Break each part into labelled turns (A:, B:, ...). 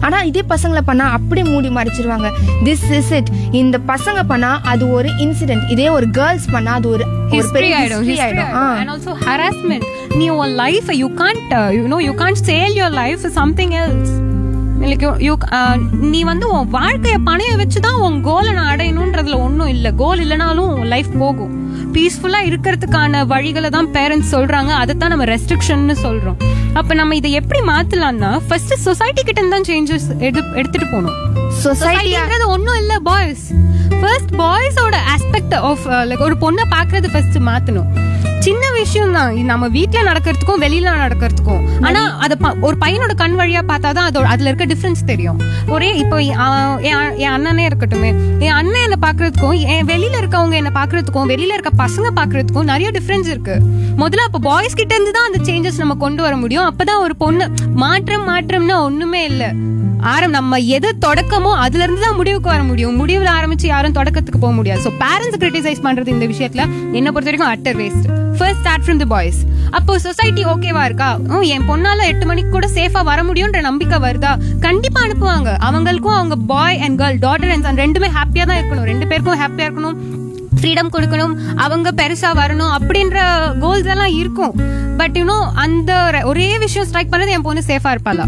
A: ஆனா இதே பசங்களை பண்ணா அப்படியே மூடி மறைச்சிருவாங்க திஸ் இஸ் இட் இந்த பசங்க பண்ணா அது ஒரு இன்சிடென்ட் இதே ஒரு கேர்ள்ஸ் பண்ணா அது ஒரு ஒரு
B: history
A: பெரிய
B: ஆயிடும்
A: history
B: history
A: ஆயிடும் ஆ.
B: ஆயிடும் and also harassment நீ உன் life you can't you know you can't sell your life something else like you நீ வந்து உன் வாழ்க்கைய பணைய வச்சு தான் உன் கோலை நான் அடையணுன்றதுல ஒன்றும் இல்லை கோல் இல்லைனாலும் லைஃப் போகும் பீஸ்ஃபுல்லா இருக்கிறதுக்கான வழிகளை தான் பேரண்ட்ஸ் சொல்றாங்க அதை தான் நம்ம ரெஸ்ட்ரிக்ஷன் சொல்றோம் அப்ப நம்ம இதை எப்படி மாத்தலாம்னா ஃபர்ஸ்ட் சொசைட்டி கிட்ட இருந்து தான் சேஞ்சஸ் எடுத்துட்டு போகணும்
A: சொசைட்டி
B: சொசைட்டின்றது ஒண்ணும் இல்ல பாய்ஸ் ஃபர்ஸ்ட் பாய்ஸோட ஆஸ்பெக்ட் ஆஃப் லைக் ஒரு பொண்ணை பாக்குறது ஃபர்ஸ்ட் மாத்தணும் சின்ன விஷயம் தான் நம்ம வீட்ல நடக்கிறதுக்கும் வெளியில நடக்கிறதுக்கும் ஆனா அத ப- ஒரு பையனோட கண் வழியா பார்த்தாதான் அதோட அதுல இருக்க டிஃபரன்ஸ் தெரியும் ஒரே இப்போ அஹ், என் என் அண்ணனே இருக்கட்டுமே என் அண்ணன் என்ன பாக்குறதுக்கும் என் வெளியில இருக்கவங்க என்ன பாக்குறதுக்கும் வெளியில இருக்க பசங்க பாக்குறதுக்கும் நிறைய டிஃபரன்ஸ் இருக்கு முதல்ல அப்ப பாய்ஸ் கிட்ட இருந்து தான் அந்த சேஞ்சஸ் நம்ம கொண்டு வர முடியும் அப்பதான் ஒரு பொண்ணு மாற்றம் மாற்றம்னா ஒண்ணுமே இல்ல ஆரம் நம்ம எது தொடக்கமோ அதுல இருந்து தான் முடிவுக்கு வர முடியும் முடிவுல ஆரம்பிச்சு யாரும் தொடக்கத்துக்கு போக முடியாது ஸோ பேரண்ட்ஸ் கிரிட்டிசைஸ் பண்றது இந்த விஷயத்துல என்ன பொறுத்த வரைக்கும் utter waste first start from the boys அப்போ சொசைட்டி ஓகேவா இருக்கா ஹம், என் பொண்ணால எட்டு மணிக்கு கூட சேஃபா வர முடியும்ன்ற நம்பிக்கை வருதா கண்டிப்பா அனுப்புவாங்க அவங்களுக்கும் அவங்க boy and girl daughter and son ரெண்டுமே ஹாப்பியா தான் இருக்கணும் ரெண்டு பேருக்கும் ஹாப்பியா இருக்கணும் ஃப்ரீடம் கொடுக்கணும் அவங்க பெருசா வரணும் அப்படின்ற கோல்ஸ் எல்லாம் இருக்கும் பட் யூனோ அந்த ர- ஒரே விஷயம் ஸ்ட்ரைக் பண்ணது என் பொண்ணு சேஃபா இருப்பாளா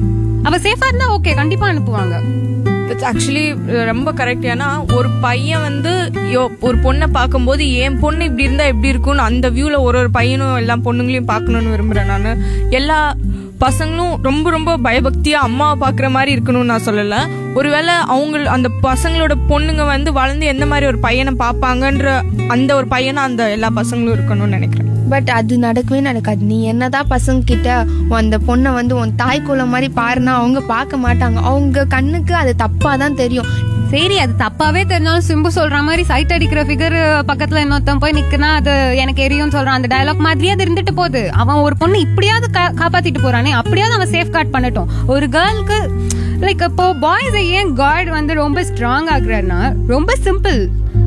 B: அவ சேஃபா இருந்தா ஓகே கண்டிப்பா அனுப்புவாங்க
C: இட்ஸ் ஆக்சுவலி ரொம்ப கரெக்ட் ஏன்னா ஒரு பையன் வந்து யோ ஒரு பொண்ணை பார்க்கும்போது என் பொண்ணு இப்படி இருந்தா எப்படி இருக்கும்னு அந்த வியூல ஒரு ஒரு பையனும் எல்லா பொண்ணுங்களையும் பார்க்கணும்னு விரும்புறேன் நான் எல்லா பசங்களும் ரொம்ப ரொம்ப பயபக்தியா அம்மாவை பார்க்குற மாதிரி இருக்கணும்னு நான் சொல்லல ஒருவேளை அவங்க அந்த பசங்களோட பொண்ணுங்க வந்து வளர்ந்து எந்த மாதிரி ஒரு பையனை பார்ப்பாங்கன்ற அந்த ஒரு பையனா அந்த எல்லா பசங்களும் இருக்கணும்னு நினைக்கிறேன்
A: பட் அது நடக்கவே நடக்காது நீ என்னதான் பசங்க கிட்ட உன் அந்த பொண்ணை வந்து உன் தாய் குலம் மாதிரி பாருனா அவங்க பார்க்க மாட்டாங்க அவங்க கண்ணுக்கு அது தப்பா தான் தெரியும்
B: சரி அது தப்பாவே தெரிஞ்சாலும் சிம்பு சொல்ற மாதிரி சைட் அடிக்கிற ஃபிகர் பக்கத்துல இன்னொருத்தன் போய் நிக்கனா அது எனக்கு எரியும் சொல்றான் அந்த டயலாக் மாதிரியே அது இருந்துட்டு போகுது அவன் ஒரு பொண்ணு இப்படியாவது கா- காப்பாத்திட்டு போறானே அப்படியாவது அவன் சேஃப் கார்ட் பண்ணட்டும் ஒரு கேர்ளுக்கு லைக் இப்போ பாய்ஸ் ஏன் காட் வந்து ரொம்ப ஸ்ட்ராங் ஆகுறாருன்னா ரொம்ப சிம்பிள்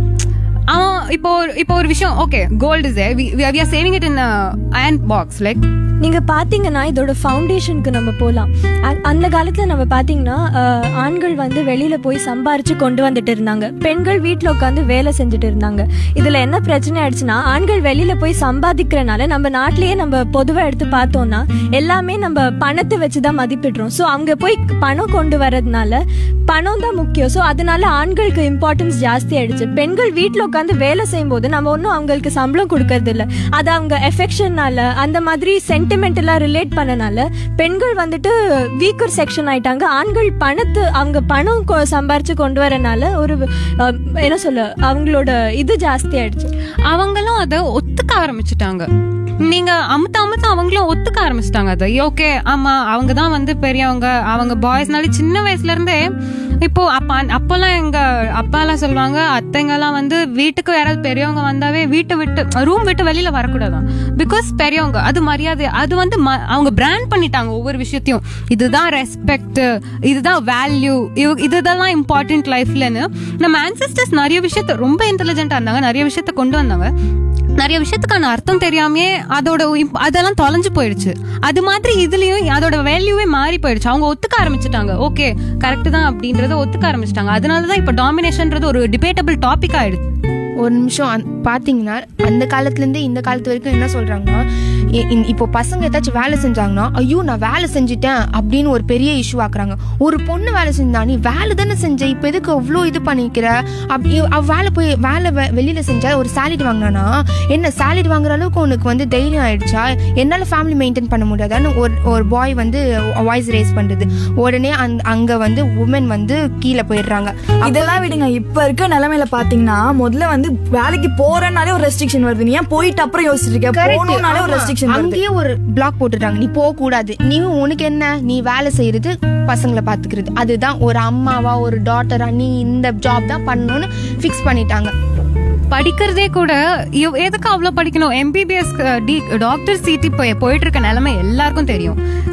B: அவன் இப்போ ஒரு- இப்போ ஒரு விஷயம் okay gold is we are saving it in iron box like
D: நீங்க பாத்தீங்கன்னா இதோட ஃபவுண்டேஷனுக்கு நம்ம போகலாம் அ- அந்த காலத்துல நம்ம பாத்தீங்கன்னா அஹ், ஆண்கள் வந்து வெளியில போய் சம்பாரிச்சு கொண்டு வந்துட்டு இருந்தாங்க பெண்கள் வீட்ல உட்காந்து வேலை செஞ்சுட்டு இருந்தாங்க இதுல என்ன பிரச்சனை ஆயிடுச்சுன்னா ஆண்கள் வெளியில போய் சம்பாதிக்கிறனால நம்ம நாட்டிலேயே நம்ம பொதுவா எடுத்து பார்த்தோம்னா எல்லாமே நம்ம பணத்தை வச்சுதான் மதிப்பிடுறோம் ஸோ அங்க போய் பணம் கொண்டு வர்றதுனால பணம் தான் முக்கியம் ஸோ அதனால ஆண்களுக்கு இம்பார்ட்டன்ஸ் ஜாஸ்தி ஆயிடுச்சு பெண்கள் வீட்ல உட்காந்து வேலை செய்யும் போது நம்ம ஒன்றும் அவங்களுக்கு சம்பளம் கொடுக்கறது இல்ல அது அவங்க எஃபெக்ஷன்னால அந்த மாதிரி சென்டிமெண்டெல்லாம் ரிலேட் பண்ணனால பெண்கள் வந்துட்டு வீக்கர் செக்ஷன் ஆயிட்டாங்க ஆண்கள் பணத்து அவங்க பணம் கொ- சம்பாரிச்சு கொண்டு வரனால ஒரு அஹ், என்ன சொல்ல அவங்களோட இது ஜாஸ்தி ஆயிடுச்சு
B: அவங்களும் அதை ஒத்துக்க ஆரம்பிச்சுட்டாங்க நீங்க அமுத்த அமுத்த அவங்களும் ஒத்துக்க ஆரம்பிச்சிட்டாங்க அதை ஓகே ஆமா அவங்க தான் வந்து பெரியவங்க அவங்க பாய்ஸ்னாலே சின்ன வயசுல இருந்தே இப்போ அப்ப அப்பெல்லாம் எங்க அப்பா எல்லாம் சொல்லுவாங்க அத்தைங்க எல்லாம் வந்து வீட்டுக்கு யாராவது பெரியவங்க வந்தாவே வீட்டை விட்டு ரூம் விட்டு வெளியில வரக்கூடாதான் பிகாஸ் பெரியவங்க அது மரியாதை அது வந்து ம- அவங்க பிராண்ட் பண்ணிட்டாங்க ஒவ்வொரு விஷயத்தையும் இதுதான் ரெஸ்பெக்ட் இதுதான் வேல்யூ இதெல்லாம் இம்பார்ட்டன்ட் லைஃப்லன்னு நம்ம ancestors நிறைய விஷயத்த ரொம்ப இன்டெலிஜென்ட்டா இருந்தாங்க நிறைய விஷயத்த கொண்டு வந்தாங்க நிறைய விஷயத்துக்கான அர்த்தம் தெரியாமே அதோட imp- அதெல்லாம் தொலைஞ்சு போயிடுச்சு அது மாதிரி இதுலயும் அதோட வேல்யூவே மாறி போயிடுச்சு அவங்க ஒத்துக்க ஆரம்பிச்சுட்டாங்க ஓகே கரெக்ட் தான் அப்படின்றத ஒத்துக்க ஆரம்பிச்சிட்டாங்க அதனாலதான் இப்ப டாமினேஷன்ன்றது ஒரு டிபேட்டபிள் டாபிக் ஆயிடுச்சு
A: ஒரு நிமிஷம் அந்த- பாத்தீங்கன்னா அந்த காலத்துல இருந்து இந்த காலத்து வரைக்கும் என்ன சொல்றாங்கன்னா இ- இ- இப்போ பசங்க ஏதாச்சும் வேலை செஞ்சாங்கன்னா ஐயோ நான் வேலை செஞ்சுட்டேன் அப்படின்னு ஒரு பெரிய இஷ்யூ ஆக்குறாங்க ஒரு பொண்ணு வேலை செஞ்சா நீ வேலை தானே செஞ்ச இப்போ எதுக்கு அவ்வளோ இது பண்ணிக்கிற அப்படி அவ வேலை போய் வேலை வெ- வெளியில செஞ்சா ஒரு சேலரி வாங்கினானா என்ன சேலரி வாங்குற அளவுக்கு உனக்கு வந்து தைரியம் ஆயிடுச்சா என்னால ஃபேமிலி மெயின்டைன் பண்ண முடியாதான்னு ஒரு ஒரு பாய் வந்து வாய்ஸ் ரேஸ் பண்றது உடனே அந்த அங்க வந்து உமன் வந்து கீழே போயிடுறாங்க
E: இதெல்லாம் விடுங்க இப்ப இருக்க நிலைமையில பாத்தீங்கன்னா முதல்ல வந்து வேலைக்கு போறனாலே ஒரு ரெஸ்ட்ரிக்ஷன் வருது நீ ஏன் போயிட்டு அப்புறம் யோசிச்சிட்டு இருக்க
A: Correct.
E: போகணும்னாலே ஒரு
A: ஆமா.
E: ரெஸ்ட்ரிக்ஷன் வருது
A: அங்கேயே ஒரு பிளாக் போட்டுட்டாங்க நீ போக கூடாது நீ உனக்கு என்ன நீ வேலை செய்யறது பசங்களை பாத்துக்கிறது அதுதான் ஒரு அம்மாவா ஒரு டாட்டரா நீ இந்த ஜாப் தான் பண்ணணும்னு ஃபிக்ஸ் பண்ணிட்டாங்க
B: படிக்கிறதே கூட இவ்- எதுக்கு அவ்வளவு படிக்கணும் எம்பிபிஎஸ் டாக்டர் சீட் இப்போ போயிட்டு இருக்க நிலைமை எல்லாருக்கும் தெரியும்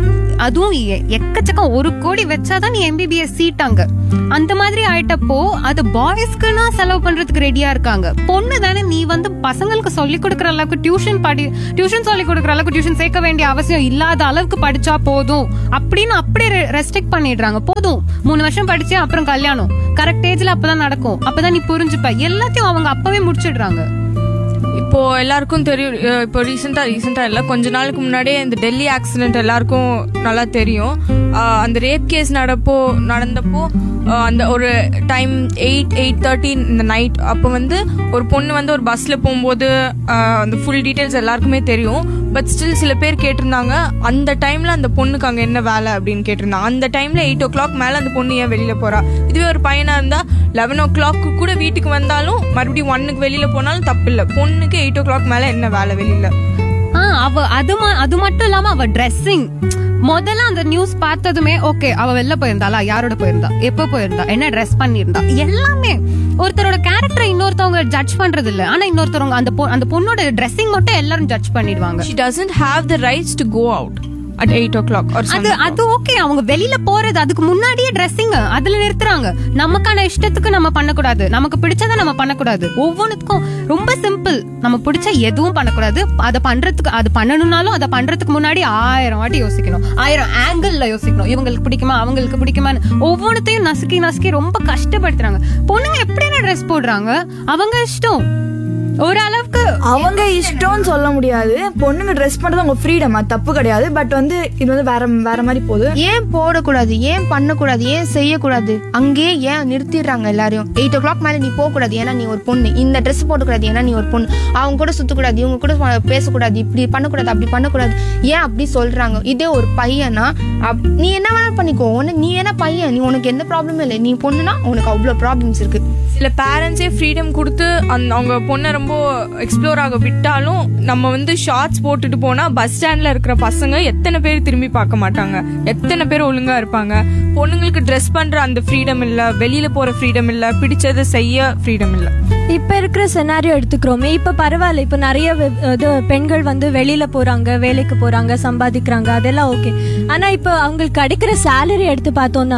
B: அதுவும் எ- எக்கச்சக்கம் ஒரு கோடி வச்சாதான் நீ எம்பிபிஎஸ் சீட் அங்க அந்த மாதிரி ஆயிட்டப்போ அது பாய்ஸ்க்குன்னா செலவு பண்றதுக்கு ரெடியா இருக்காங்க பொண்ணு தானே நீ வந்து பசங்களுக்கு சொல்லி கொடுக்குற அளவுக்கு டியூஷன் படி டியூஷன் சொல்லி கொடுக்குற அளவுக்கு டியூஷன் சேர்க்க வேண்டிய அவசியம் இல்லாத அளவுக்கு படிச்சா போதும் அப்படின்னு அப்படியே ரெஸ்ட்ரிக்ட் பண்ணிடுறாங்க போதும் மூணு வருஷம் படிச்சு அப்புறம் கல்யாணம் கரெக்ட் ஏஜ்ல அப்பதான் நடக்கும் அப்பதான் நீ புரிஞ்சுப்ப எல்லாத்தையும் அவங்க அப்பவே முடிச்சிடுறாங்க
C: இப்போ எல்லாருக்கும் தெரியும் அஹ் இப்போ ரீசெண்டா ரீசெண்டா இல்ல கொஞ்ச நாளுக்கு முன்னாடியே இந்த டெல்லி ஆக்சிடென்ட் எல்லாருக்கும் நல்லா தெரியும் அஹ் அந்த ரேப் கேஸ் நடப்போ நடந்தப்போ அஹ் அந்த ஒரு டைம் எயிட் எயிட் தேர்ட்டி இந்த நைட் அப்போ வந்து ஒரு பொண்ணு வந்து ஒரு பஸ்ல போகும்போது அஹ் அந்த ஃபுல் டீடைல்ஸ் எல்லாருக்குமே தெரியும் பட் ஸ்டில் சில பேர் கேட்டிருந்தாங்க அந்த டைம்ல அந்த பொண்ணுக்கு அங்க என்ன வேலை அப்படின்னு கேட்டிருந்தாங்க அந்த டைம்ல எயிட் ஓ கிளாக் மேல அந்த பொண்ணு ஏன் வெளியில போறா இதுவே ஒரு பையனா இருந்தா லெவன் ஓ கிளாக் கூட வீட்டுக்கு வந்தாலும் மறுபடியும் ஒன்னுக்கு வெளியில போனாலும் தப்பு இல்ல பொண்ணுக்கு எயிட் ஓ கிளாக் மேல என்ன வேலை வெளியில
B: ஆ அவ அது ம- அது மட்டும் இல்லாம அவ ட்ரெஸ்ஸிங் முதல்ல அந்த நியூஸ் பார்த்ததுமே ஓகே அவ வெளில போயிருந்தாளா யாரோட போயிருந்தா எப்ப போயிருந்தா என்ன ட்ரெஸ் பண்ணியிருந்தா எல்லாமே ஒருத்தரோட கேரக்டரை இன்னொருத்தவங்க ஜட்ஜ் பண்றது இல்ல ஆனா இன்னொருத்தவங்க அந்த பொ- அந்த பொண்ணோட ட்ரெஸ்ஸிங் மட்டும் எல்லாரும் ஜட்ஜ் பண்ணிடுவாங்க
C: she doesn't have the rights to go out at 8 o'clock or
B: அது
C: something
B: அது ஓகே அவங்க வெளியில போறது அதுக்கு முன்னாடியே ட்ரெஸ்ஸிங் அதுல நிறுத்துறாங்க நமக்கான இஷ்டத்துக்கு நம்ம பண்ணக்கூடாது நமக்கு பிடிச்சதை நம்ம பண்ணக்கூடாது ஒவ்வொன்றுக்கும் ரொம்ப சிம்பிள் நம்ம பிடிச்ச எதுவும் பண்ணக்கூடாது அதை பண்றதுக்கு அது பண்ணணும்னாலும் அதை பண்றதுக்கு முன்னாடி ஆயிரம் வாட்டி யோசிக்கணும் ஆயிரம் ஆங்கிள் யோசிக்கணும் இவங்களுக்கு பிடிக்குமா அவங்களுக்கு பிடிக்குமான்னு ஒவ்வொன்றத்தையும் நசுக்கி நசுக்கி ரொம்ப கஷ்டப்படுத்துறாங்க பொண்ணுங்க எப்படி ட்ரெஸ் போடுறாங்க அவங்க இஷ்டம் ஓரளவுக்கு
E: அவங்க இஷ்டம்னு சொல்ல முடியாது பொண்ணுங்க ட்ரெஸ் பண்றது அவங்க ஃப்ரீடம் அது தப்பு கிடையாது பட் வந்து இது வந்து வேற வேற மாதிரி போகுது
A: ஏன் போடக்கூடாது ஏன் பண்ணக்கூடாது ஏன் செய்யக்கூடாது அங்கேயே ஏன் நிறுத்திடுறாங்க எல்லாரையும் எயிட் ஓ கிளாக் மேலே நீ போகக்கூடாது ஏன்னா நீ ஒரு பொண்ணு இந்த ட்ரெஸ் போடக்கூடாது ஏன்னா நீ ஒரு பொண்ணு அவங்க கூட சுத்தக்கூடாது இவங்க கூட ப- பேசக்கூடாது இப்படி பண்ணக்கூடாது அப்படி பண்ணக்கூடாது ஏன் அப்படி சொல்றாங்க இதே ஒரு பையனா அப்- நீ என்ன வேணாலும் பண்ணிக்கோ உனக்கு நீ என்ன பையன் நீ உனக்கு எந்த ப்ராப்ளமும் இல்லை நீ பொண்ணுனா உனக்கு அவ்வளோ ப்ராப்ளம்ஸ் இருக்கு
C: சில பேரண்ட்ஸே ஃப்ரீடம் கொடுத்து அந்த அவங்க பொண்ணை ரொம்ப எக்ஸ்ப்ளோர் ஆக விட்டாலும் நம்ம வந்து ஷார்ட்ஸ் போட்டுட்டு போனா பஸ் ஸ்டாண்ட்ல இருக்கிற பசங்க எத்தனை பேர் திரும்பி பார்க்க மாட்டாங்க எத்தனை பேர் ஒழுங்கா இருப்பாங்க பொண்ணுங்களுக்கு ட்ரெஸ் பண்ற அந்த ஃப்ரீடம் இல்ல வெளியில போற ஃப்ரீடம் இல்ல பிடிச்சதை செய்ய ஃப்ரீடம் இல்ல
D: இப்ப இருக்கிற செனாரியோ எடுத்துக்கிறோமே இப்ப பரவாயில்ல இப்ப நிறைய வெ- இது பெண்கள் வந்து வெளியில போறாங்க வேலைக்கு போறாங்க சம்பாதிக்கிறாங்க அதெல்லாம் ஓகே ஆனா இப்ப அவங்களுக்கு கிடைக்கிற சேலரி எடுத்து பார்த்தோம்னா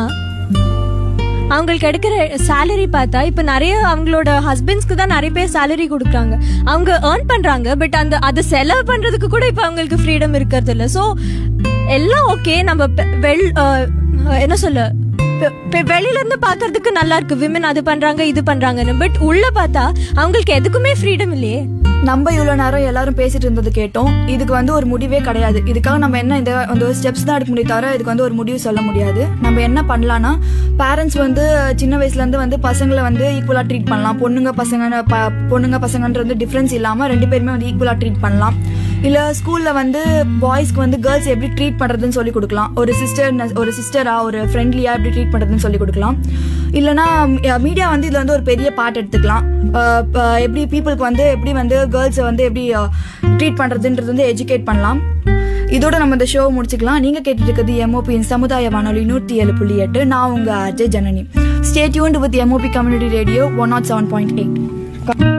D: அவங்களுக்கு கிடைக்கிற சேலரி பார்த்தா இப்ப நிறைய அவங்களோட ஹஸ்பண்ட்ஸ்க்கு தான் நிறைய பேர் சேலரி கொடுக்குறாங்க அவங்க ஏர்ன் பண்றாங்க பட் அந்த அதை செலவு பண்றதுக்கு கூட இப்ப அவங்களுக்கு ஃப்ரீடம் இருக்கிறது இல்ல சோ எல்லாம் ஓகே நம்ம பெ- வெள் அஹ், என்ன சொல்ல பெ- பெ- வெளியில இருந்து பாக்குறதுக்கு நல்லா இருக்கு விமன் அது பண்றாங்க இது பண்றாங்கன்னு பட் உள்ள பார்த்தா அவங்களுக்கு எதுக்குமே ஃப்ரீடம் இல்லையே
E: நம்ம இவ்வளவு நேரம் எல்லாரும் பேசிட்டு இருந்தது கேட்டோம் இதுக்கு வந்து ஒரு முடிவே கிடையாது இதுக்காக நம்ம என்ன இந்த அந்த ஒரு ஸ்டெப்ஸ் தான் எடுக்க முடியும் தவிர இதுக்கு வந்து ஒரு முடிவு சொல்ல முடியாது நம்ம என்ன பண்ணலாம்னா பேரண்ட்ஸ் வந்து சின்ன வயசுல இருந்து வந்து பசங்களை வந்து ஈக்குவலா ட்ரீட் பண்ணலாம் பொண்ணுங்க பசங்க ப- பொண்ணுங்க பசங்கன்றது டிஃபரன்ஸ் இல்லாம ரெண்டு பேருமே வந்து ஈக்குவலா ட்ரீட் பண்ணலாம் இல்ல ஸ்கூல்ல வந்து பாய்ஸ்க்கு வந்து கேர்ள்ஸ் எப்படி ட்ரீட் பண்றதுன்னு சொல்லி கொடுக்கலாம் ஒரு சிஸ்டர் ஒரு சிஸ்டரா ஒரு ஃப்ரெண்ட்லியா எப்படி ட்ரீட் பண்றதுன்னு சொல்லி கொடுக்கலாம் இல்லனா மீடியா வந்து இதுல வந்து ஒரு பெரிய பார்ட் எடுத்துக்கலாம் அஹ் ப- எப்படி பீப்புளுக்கு வந்து எப்படி வந்து கேர்ள்ஸை வந்து எப்படி ட்ரீட் பண்றதுன்றது வந்து எஜுகேட் பண்ணலாம் இதோட நம்ம இந்த ஷோ முடிச்சுக்கலாம் நீங்க கேட்டுட்டு இருக்கிறது எம்ஓபியின் சமுதாய வானொலி நூற்றி ஏழு புள்ளி எட்டு நான் உங்க Ajay Janani stay tuned with M O P community radio one naught seven point eight